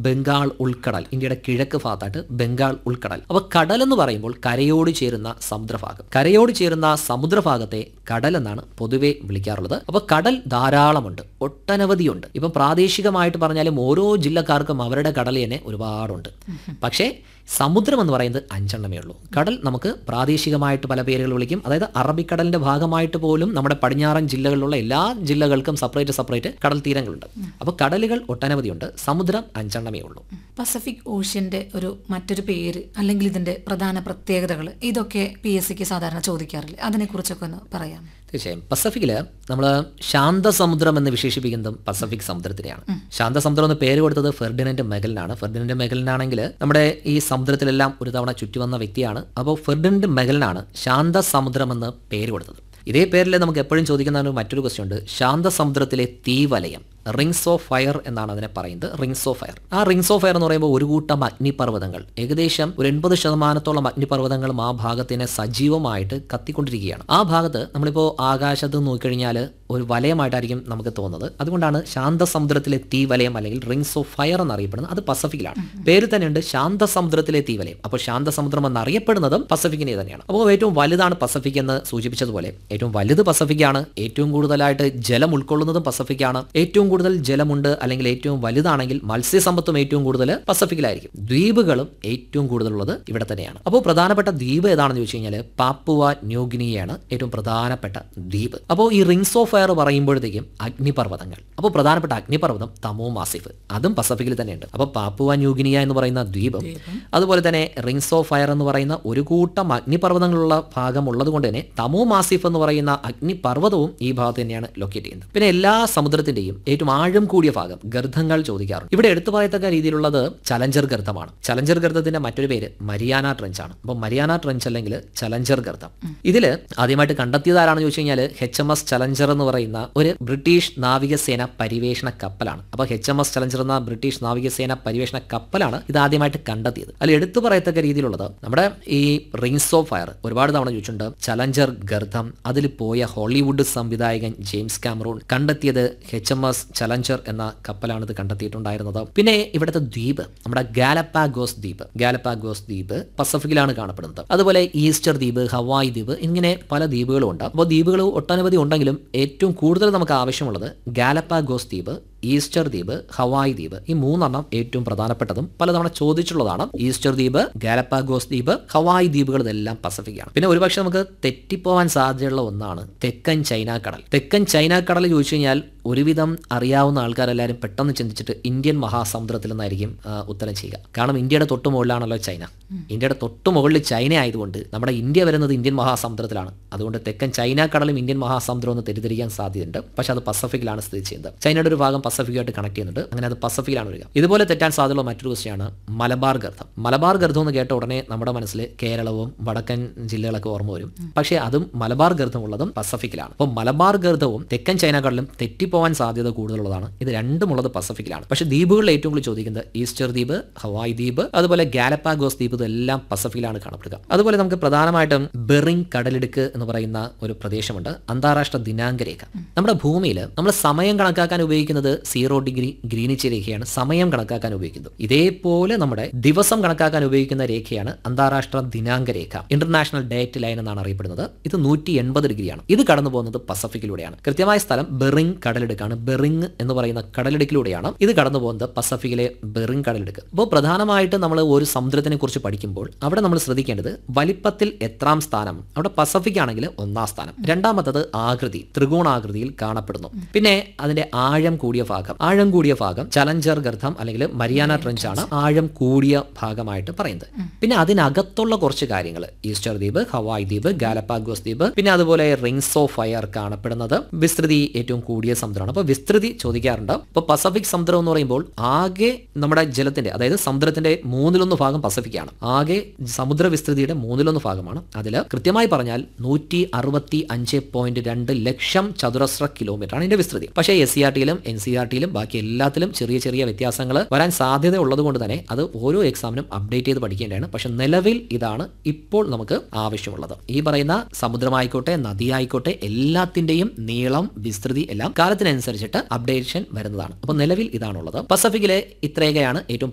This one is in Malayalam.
ബംഗാൾ ഉൾക്കടൽ ഇന്ത്യയുടെ കിഴക്ക് ഭാഗത്തായിട്ട് ബംഗാൾ ഉൾക്കടൽ അപ്പൊ കടൽ എന്ന് പറയുമ്പോൾ കരയോട് ചേരുന്ന സമുദ്രഭാഗം കരയോട് ചേരുന്ന സമുദ്രഭാഗത്തെ കടൽ എന്നാണ് പൊതുവെ വിളിക്കാറുള്ളത് അപ്പൊ കടൽ ധാരാളമുണ്ട് ഒട്ടനവധിയുണ്ട് ഇപ്പം പ്രാദേശികമായിട്ട് പറഞ്ഞാലും ഓരോ ജില്ലക്കാർക്കും അവരുടെ കടൽ തന്നെ ഒരുപാടുണ്ട് പക്ഷേ സമുദ്രം എന്ന് പറയുന്നത് അഞ്ചെണ്ണമേ ഉള്ളൂ കടൽ നമുക്ക് പ്രാദേശികമായിട്ട് പല പേരുകൾ വിളിക്കും അതായത് അറബിക്കടലിന്റെ ഭാഗമായിട്ട് പോലും നമ്മുടെ പടിഞ്ഞാറൻ ജില്ലകളിലുള്ള എല്ലാ ജില്ലകൾക്കും സെപ്പറേറ്റ് സെപ്പറേറ്റ് കടൽ തീരങ്ങളുണ്ട് അപ്പോൾ കടലുകൾ ഒട്ടനവധിയുണ്ട് സമുദ്രം അഞ്ചെണ്ണമേ ഉള്ളൂ പസഫിക് ഓഷ്യന്റെ ഒരു മറ്റൊരു പേര് അല്ലെങ്കിൽ ഇതിന്റെ പ്രധാന പ്രത്യേകതകൾ ഇതൊക്കെ പി എസ് സിക്ക് സാധാരണ ചോദിക്കാറില്ലേ അതിനെക്കുറിച്ചൊക്കെ ഒന്ന് പറയാം തീർച്ചയായും പസഫിക്കില് നമ്മൾ ശാന്തസമുദ്രം എന്ന് വിശേഷിപ്പിക്കുന്നതും പസഫിക് സമുദ്രത്തിനെയാണ് ശാന്തസമുദ്രം എന്ന് പേര് കൊടുത്തത് ഫെർഡിനന്റ് മെഗലിനാണ് ഫെർഡിനന്റ് മെഗലിനാണെങ്കിൽ നമ്മുടെ ഈ സമുദ്രത്തിലെല്ലാം ഒരു തവണ ചുറ്റി വന്ന വ്യക്തിയാണ് അപ്പോൾ ഫെർഡിനന്റ് മെഗലിനാണ് ശാന്തസമുദ്രം എന്ന് പേര് കൊടുത്തത് ഇതേ പേരിൽ നമുക്ക് എപ്പോഴും ചോദിക്കുന്ന ഒരു മറ്റൊരു ക്വസ്റ്റ്യൻ ഉണ്ട് ശാന്തസമുദ്രത്തിലെ തീവലയം റിങ്സ് ഓഫ് ഫയർ എന്നാണ് അതിനെ പറയുന്നത് റിങ്സ് ഓഫ് ഫയർ ആ റിങ്സ് ഓഫ് ഫയർ എന്ന് പറയുമ്പോൾ ഒരു കൂട്ടം അഗ്നിപർവ്വതങ്ങൾ ഏകദേശം ഒരു എൺപത് ശതമാനത്തോളം അഗ്നിപർവ്വതങ്ങളും ആ ഭാഗത്തിനെ സജീവമായിട്ട് കത്തിക്കൊണ്ടിരിക്കുകയാണ് ആ ഭാഗത്ത് നമ്മളിപ്പോൾ ആകാശത്ത് നോക്കിക്കഴിഞ്ഞാൽ ഒരു വലയമായിട്ടായിരിക്കും നമുക്ക് തോന്നുന്നത് അതുകൊണ്ടാണ് ശാന്തസമുദ്രത്തിലെ തീവലയം അല്ലെങ്കിൽ റിങ്സ് ഓഫ് ഫയർ എന്നറിയപ്പെടുന്നത് അത് പസഫിക്കിലാണ് പേര് തന്നെയുണ്ട് ശാന്തസമുദ്രത്തിലെ തീവലയം അപ്പോൾ ശാന്തസമുദ്രം എന്നറിയപ്പെടുന്നതും പസഫിക്കിനെ തന്നെയാണ് അപ്പോൾ ഏറ്റവും വലുതാണ് പസഫിക് എന്ന് സൂചിപ്പിച്ചതുപോലെ ഏറ്റവും വലുത് പസഫിക്കാണ് ഏറ്റവും കൂടുതലായിട്ട് ജലം ഉൾക്കൊള്ളുന്നതും പസഫിക്കാണ് ഏറ്റവും കൂടുതൽ ജലമുണ്ട് അല്ലെങ്കിൽ ഏറ്റവും വലുതാണെങ്കിൽ മത്സ്യസമ്പത്തും ഏറ്റവും കൂടുതൽ പസഫിക്കിലായിരിക്കും ദ്വീപുകളും ഏറ്റവും കൂടുതലുള്ളത് ഇവിടെ തന്നെയാണ് അപ്പോൾ പ്രധാനപ്പെട്ട ദ്വീപ് ഏതാണെന്ന് ചോദിച്ചു കഴിഞ്ഞാൽ പാപ്പുവ ന്യൂഗിനിയാണ് ഏറ്റവും പ്രധാനപ്പെട്ട ദ്വീപ് അപ്പോൾ ഈ റിങ്സ് ഓഫ് ഫയർ പറയുമ്പോഴത്തേക്കും അഗ്നിപർവ്വതങ്ങൾ അപ്പോൾ പ്രധാനപ്പെട്ട അഗ്നിപർവ്വതം തമോ മാസിഫ് അതും പസഫിക്കിൽ തന്നെയുണ്ട് അപ്പോൾ പാപ്പുവ ന്യൂഗിനിയ എന്ന് പറയുന്ന ദ്വീപും അതുപോലെ തന്നെ റിങ്സ് ഓഫ് ഫയർ എന്ന് പറയുന്ന ഒരു കൂട്ടം അഗ്നിപർവ്വതങ്ങളുള്ള ഭാഗം ഉള്ളത് കൊണ്ട് തന്നെ തമോ മാസിഫ് എന്ന് പറയുന്ന അഗ്നിപർവ്വതവും ഈ ഭാഗത്ത് തന്നെയാണ് ലൊക്കേറ്റ് ചെയ്യുന്നത് പിന്നെ എല്ലാ സമുദ്രത്തിന്റെയും ഏറ്റവും ആഴം കൂടിയ ഭാഗം ഗർഭങ്ങൾ ചോദിക്കാറുണ്ട് ഇവിടെ എടുത്തു പറയത്തക്ക രീതിയിലുള്ളത് ചലഞ്ചർ ഗർത്തമാണ് ചലഞ്ചർ ഗർത്തത്തിന്റെ മറ്റൊരു പേര് മരിയാന ട്രെഞ്ച് ആണ് അപ്പോൾ മരിയാന ട്രെഞ്ച് അല്ലെങ്കിൽ ചലഞ്ചർ ഗർത്തം ഇതിൽ ആദ്യമായിട്ട് കണ്ടെത്തിയത് ആരാണെന്ന് ചോദിച്ചു കഴിഞ്ഞാൽ എച്ച് എം എസ് ചലഞ്ചർ എന്ന് പറയുന്ന ഒരു ബ്രിട്ടീഷ് നാവികസേന പരിവേഷണ കപ്പലാണ് അപ്പോൾ എച്ച് എം എസ് ചലഞ്ചർ എന്ന ബ്രിട്ടീഷ് നാവികസേന പരിവേഷണ കപ്പലാണ് ഇത് ആദ്യമായിട്ട് കണ്ടെത്തിയത് അതിൽ എടുത്തു പറയത്തക്ക രീതിയിലുള്ളത് നമ്മുടെ ഈ റിങ്സ് ഓഫ് ഫയർ ഒരുപാട് തവണ ചോദിച്ചിട്ടുണ്ട് ചലഞ്ചർ ഗർത്തം അതിൽ പോയ ഹോളിവുഡ് സംവിധായകൻ ജെയിംസ് കാമറൂൺ കണ്ടെത്തിയത് എച്ച് എം എസ് ചലഞ്ചർ എന്ന കപ്പലാണ് ഇത് കണ്ടെത്തിയിട്ടുണ്ടായിരുന്നത് പിന്നെ ഇവിടുത്തെ ദ്വീപ് നമ്മുടെ ഗാലപ്പാഗോസ് ദ്വീപ് ഗാലപ്പാഗോസ് ദ്വീപ് പസഫിക്കിലാണ് കാണപ്പെടുന്നത് അതുപോലെ ഈസ്റ്റർ ദ്വീപ് ഹവായ് ദ്വീപ് ഇങ്ങനെ പല ദ്വീപുകളും ഉണ്ട് അപ്പോൾ ദ്വീപുകൾ ഒട്ടനവധി ഉണ്ടെങ്കിലും ഏറ്റവും കൂടുതൽ നമുക്ക് ആവശ്യമുള്ളത് ഗാലപ്പാഗോസ് ദ്വീപ് ഈസ്റ്റർ ദ്വീപ് ഹവായ് ദ്വീപ് ഈ മൂന്നെണ്ണം ഏറ്റവും പ്രധാനപ്പെട്ടതും പലതവണ ചോദിച്ചിട്ടുള്ളതാണ് ഈസ്റ്റർ ദ്വീപ് ഗാലപ്പാഗോസ് ദ്വീപ് ഹവായ് ദ്വീപുകൾ ഇതെല്ലാം പസഫിക്കാണ് പിന്നെ ഒരുപക്ഷെ നമുക്ക് തെറ്റിപ്പോവാൻ സാധ്യതയുള്ള ഒന്നാണ് തെക്കൻ ചൈന കടൽ തെക്കൻ ചൈന കടൽ ചോദിച്ചു കഴിഞ്ഞാൽ ഒരുവിധം അറിയാവുന്ന ആൾക്കാരെല്ലാവരും പെട്ടെന്ന് ചിന്തിച്ചിട്ട് ഇന്ത്യൻ മഹാസമുദ്രത്തിൽ നിന്നായിരിക്കും ആ, ഉത്തരം ചെയ്യുക കാരണം ഇന്ത്യയുടെ തൊട്ട് മുകളിലാണല്ലോ ചൈന ഇന്ത്യയുടെ തൊട്ട് മുകളിൽ ചൈന ആയതുകൊണ്ട് നമ്മുടെ ഇന്ത്യ വരുന്നത് ഇന്ത്യൻ മഹാസമുദ്രത്തിലാണ് അതുകൊണ്ട് തെക്കൻ ചൈന കടലും ഇന്ത്യൻ മഹാസമുദ്രം എന്ന് തെറ്റിദ്ധരിക്കാൻ സാധ്യതയുണ്ട് പക്ഷെ അത് പസഫിക്കിലാണ് സ്ഥിതി ചെയ്യുന്നത് ചൈനയുടെ ഒരു ഭാഗം പസഫിക്കുമായിട്ട് കണക്ട് ചെയ്യുന്നുണ്ട് അങ്ങനെ അത് പസഫിക്കിലാണ് വരിക ഇതുപോലെ തെറ്റാൻ സാധ്യതയുള്ള മറ്റൊരു ക്വസ്റ്റ്യാണ് മലബാർ ഗർത്തം മലബാർ ഗർത്തം എന്ന് കേട്ട ഉടനെ നമ്മുടെ മനസ്സിൽ കേരളവും വടക്കൻ ജില്ലകളൊക്കെ ഓർമ്മ വരും പക്ഷേ അതും മലബാർ ഗർത്തം ഉള്ളതും പസഫിക്കിലാണ് അപ്പോൾ മലബാർ ഗർത്തവും തെക്കൻ ചൈന കടലും തെറ്റിപ്പോവാൻ സാധ്യത കൂടുതലുള്ളതാണ് ഇത് രണ്ടും ഉള്ളത് പസഫിക്കിലാണ് പക്ഷേ ദ്വീപുകളിൽ ഏറ്റവും കൂടുതൽ ചോദിക്കുന്നത് ഈസ്റ്റർ ദ്വീപ് ഹവായ് ദ്വീപ് അതുപോലെ ഗാലപ്പാഗോസ് ദ്വീപ് ഇതെല്ലാം പസഫിക്കിലാണ് കാണപ്പെടുക അതുപോലെ നമുക്ക് പ്രധാനമായിട്ടും ബെറിംഗ് കടലിടുക്ക് എന്ന് പറയുന്ന ഒരു പ്രദേശമുണ്ട് അന്താരാഷ്ട്ര ദിനാങ്ക രേഖ നമ്മുടെ ഭൂമിയിൽ നമ്മൾ സമയം കണക്കാക്കാൻ ഉപയോഗിക്കുന്നത് സീറോ ഡിഗ്രി ഗ്രീനിച്ച് രേഖയാണ് സമയം കണക്കാക്കാൻ ഉപയോഗിക്കുന്നത് ഇതേപോലെ നമ്മുടെ ദിവസം കണക്കാക്കാൻ ഉപയോഗിക്കുന്ന രേഖയാണ് അന്താരാഷ്ട്ര ദിനാങ്ക രേഖ ഇന്റർനാഷണൽ ഡേറ്റ് ലൈൻ എന്നാണ് അറിയപ്പെടുന്നത് ഇത് നൂറ്റി എൺപത് ഡിഗ്രിയാണ് ഇത് കടന്നു പോകുന്നത് പസഫിക്കിലൂടെയാണ് കൃത്യമായ സ്ഥലം ബെറിംഗ് കടലിടുക്കാണ് ബെറിംഗ് എന്ന് പറയുന്ന കടലിടുക്കിലൂടെയാണ് ഇത് കടന്നു പോകുന്നത് പസഫിക്കിലെ ബെറിംഗ് കടലിടുക്ക് അപ്പോൾ പ്രധാനമായിട്ട് നമ്മൾ ഒരു സമുദ്രത്തിനെ കുറിച്ച് പഠിക്കുമ്പോൾ അവിടെ നമ്മൾ ശ്രദ്ധിക്കേണ്ടത് വലിപ്പത്തിൽ എത്രാം സ്ഥാനം അവിടെ പസഫിക് ആണെങ്കിൽ ഒന്നാം സ്ഥാനം രണ്ടാമത്തത് ആകൃതി ത്രികോണാകൃതിയിൽ കാണപ്പെടുന്നു പിന്നെ അതിന്റെ ആഴം കൂടിയ ഭാഗം ആഴം കൂടിയ ഭാഗം ചലഞ്ചർ ഗർത്തം അല്ലെങ്കിൽ മരിയാന ട്രെഞ്ച് ആണ് ആഴം കൂടിയ ഭാഗമായിട്ട് പറയുന്നത് പിന്നെ അതിനകത്തുള്ള കുറച്ച് കാര്യങ്ങൾ ഈസ്റ്റർ ദ്വീപ് ഹവായ് ദ്വീപ് ഗാലപ്പാഗോസ് ദ്വീപ് പിന്നെ അതുപോലെ റിങ്സ് ഓഫ് ഫയർ കാണപ്പെടുന്നത് വിസ്തൃതി ഏറ്റവും കൂടിയ സമുദ്രമാണ് അപ്പോൾ വിസ്തൃതി ചോദിക്കാറുണ്ട് അപ്പോൾ പസഫിക് സമുദ്രം എന്ന് പറയുമ്പോൾ ആകെ നമ്മുടെ ജലത്തിന്റെ അതായത് സമുദ്രത്തിന്റെ മൂന്നിലൊന്ന് ഭാഗം പസഫിക്കാണ് ആകെ സമുദ്ര വിസ്തൃതിയുടെ മൂന്നിലൊന്ന് ഭാഗമാണ് അതിൽ കൃത്യമായി പറഞ്ഞാൽ നൂറ്റി അറുപത്തി അഞ്ച് പോയിന്റ് രണ്ട് ലക്ഷം ചതുരശ്ര കിലോമീറ്റർ ആണ് ഇതിന്റെ വിസ്തൃതി പക്ഷേ എസ് സി ആർ ടിയിലും എൻ സി ആർ ടിയിലും ബാക്കി എല്ലാത്തിലും ചെറിയ ചെറിയ വ്യത്യാസങ്ങൾ വരാൻ സാധ്യത ഉള്ളത് കൊണ്ട് തന്നെ അത് ഓരോ എക്സാമിനും അപ്ഡേറ്റ് ചെയ്ത് പഠിക്കേണ്ടതാണ് പക്ഷെ നിലവിൽ ഇതാണ് ഇപ്പോൾ നമുക്ക് ആവശ്യമുള്ളത് ഈ പറയുന്ന സമുദ്രമായിക്കോട്ടെ നദിയായിക്കോട്ടെ എല്ലാത്തിന്റെയും നീളം വിസ്തൃതി എല്ലാം കാലത്തിനനുസരിച്ചിട്ട് അപ്ഡേഷൻ വരുന്നതാണ് അപ്പോൾ നിലവിൽ ഇതാണുള്ളത് പസഫിക്കിലെ ഇത്രയൊക്കെയാണ് ഏറ്റവും